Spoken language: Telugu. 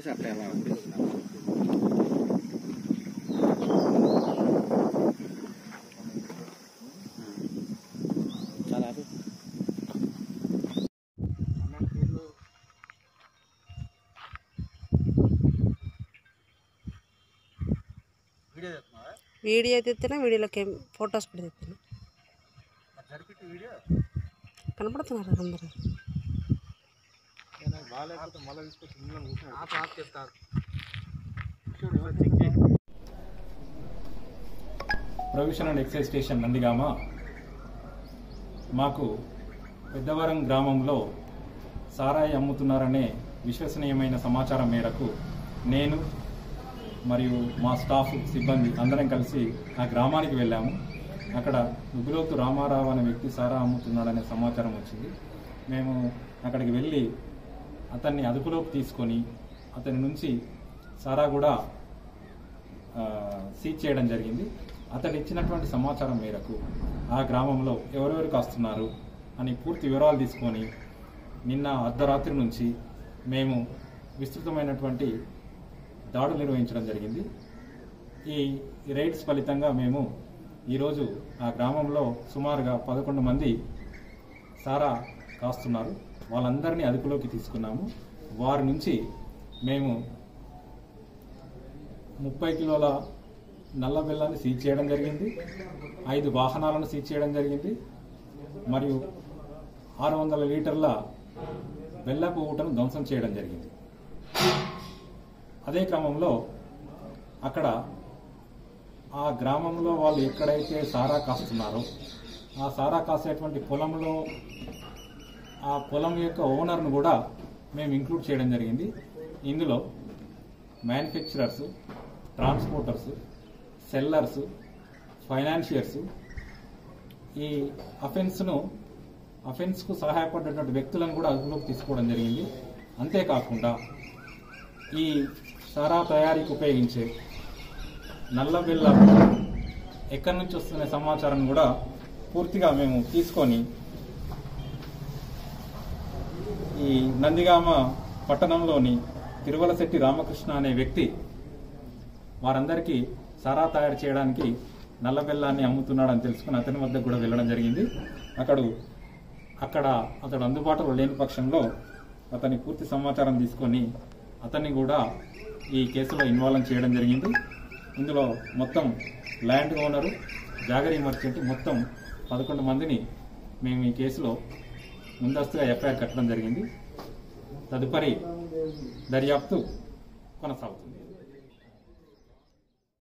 సప్లై అలా ఉంది చాలా ఆపు. వీడియో తీస్తున్నా వీడియోలోకి ఫొటోస్ కూడా తీస్తున్నా కనపడుతున్నారు అందరు provision and excise station Nandigama మాకు పెద్దవరం గ్రామంలో సారాయి అమ్ముతున్నారనే విశ్వసనీయమైన సమాచారం మేరకు నేను మరియు మా స్టాఫ్ సిబ్బంది అందరం కలిసి ఆ గ్రామానికి వెళ్ళాము అక్కడ ఉగ్గులోతు రామారావు అనే వ్యక్తి సారా అమ్ముతున్నాడనే సమాచారం వచ్చింది మేము అక్కడికి వెళ్ళి అతన్ని అదుపులోకి తీసుకొని అతని నుంచి సారా కూడా ఆ, సీజ్ చేయడం జరిగింది అతడు ఇచ్చినటువంటి సమాచారం మేరకు ఆ గ్రామంలో ఎవరెవరు కాస్తున్నారు అని పూర్తి వివరాలు తీసుకొని నిన్న అర్ధరాత్రి నుంచి మేము విస్తృతమైనటువంటి దాడులు నిర్వహించడం జరిగింది ఈ రైడ్స్ ఫలితంగా మేము ఈరోజు ఆ గ్రామంలో సుమారుగా పదకొండు మంది సారా కాస్తున్నారు వాళ్ళందరినీ అదుపులోకి తీసుకున్నాము వారి నుంచి మేము ముప్పై కిలోల నల్ల బెల్లాన్ని సీజ్ చేయడం జరిగింది ఐదు వాహనాలను సీజ్ చేయడం జరిగింది మరియు ఆరు వందల లీటర్ల బెల్లపు ఊటను ధ్వంసం చేయడం జరిగింది అదే క్రమంలో అక్కడ ఆ గ్రామంలో వాళ్ళు ఎక్కడైతే సారా కాస్తున్నారో ఆ సారా కాసేటువంటి పొలంలో ఆ పొలం యొక్క ఓనర్ను కూడా మేము ఇంక్లూడ్ చేయడం జరిగింది ఇందులో మ్యానుఫ్యాక్చరర్స్ ట్రాన్స్పోర్టర్స్ సెల్లర్స్ ఫైనాన్షియర్స్ ఈ అఫెన్స్ను అఫెన్స్కు సహాయపడినటువంటి వ్యక్తులను కూడా అదుపులోకి తీసుకోవడం జరిగింది అంతేకాకుండా ఈ సారా తయారీకి ఉపయోగించే నల్ల బెల్ల ఎక్కడి నుంచి వస్తున్న సమాచారం కూడా పూర్తిగా మేము తీసుకొని ఈ నందిగామ పట్టణంలోని తిరువలశెట్టి రామకృష్ణ అనే వ్యక్తి వారందరికీ సారా తయారు చేయడానికి నల్ల బెల్లాన్ని అమ్ముతున్నాడని తెలుసుకుని అతని వద్దకు కూడా వెళ్ళడం జరిగింది అక్కడు అక్కడ అతడు అందుబాటులో లేని పక్షంలో అతని పూర్తి సమాచారం తీసుకొని అతన్ని కూడా ఈ కేసులో ఇన్వాల్వ్ చేయడం జరిగింది ఇందులో మొత్తం ల్యాండ్ ఓనరు జాగరీ మర్చెంట్ మొత్తం పదకొండు మందిని మేము ఈ కేసులో ముందస్తుగా ఎఫ్ఐఆర్ కట్టడం జరిగింది తదుపరి దర్యాప్తు కొనసాగుతుంది